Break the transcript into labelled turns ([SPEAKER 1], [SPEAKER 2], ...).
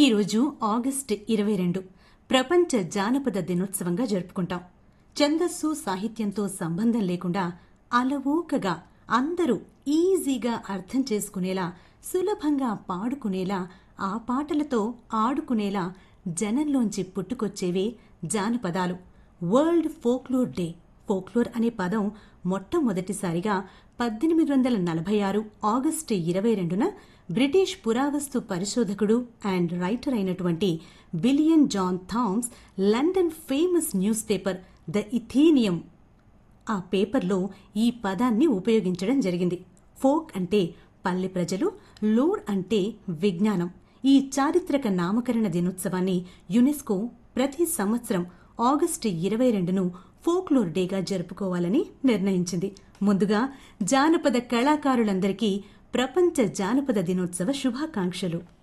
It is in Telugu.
[SPEAKER 1] ఈరోజు ఆగస్టు ఇరవై రెండు ప్రపంచ జానపద దినోత్సవంగా జరుపుకుంటాం ఛందస్సు సాహిత్యంతో సంబంధం లేకుండా అలవోకగా అందరూ ఈజీగా అర్థం చేసుకునేలా సులభంగా పాడుకునేలా ఆ పాటలతో ఆడుకునేలా జనంలోంచి పుట్టుకొచ్చేవే జానపదాలు వరల్డ్ ఫోక్లోర్ డే ఫోక్లోర్ అనే పదం మొట్టమొదటిసారిగా పద్దెనిమిది వందల నలభై ఆరు ఆగస్టు ఇరవై రెండున బ్రిటిష్ పురావస్తు పరిశోధకుడు అండ్ రైటర్ అయినటువంటి William John Thoms London famous newspaper the Athenaeum ఆ పేపర్లో ఈ పదాన్ని ఉపయోగించడం జరిగింది ఫోక్ అంటే పల్లె ప్రజలు లోర్ అంటే విజ్ఞానం ఈ చారిత్రక నామకరణ దినోత్సవాన్ని యునెస్కో ప్రతి సంవత్సరం ఆగస్టు ఇరవై రెండును ఫోక్లోర్ డేగా జరుపుకోవాలని నిర్ణయించింది ముందుగా జానపద కళాకారులందరికీ ప్రపంచ జానపద దినోత్సవ శుభాకాంక్షలు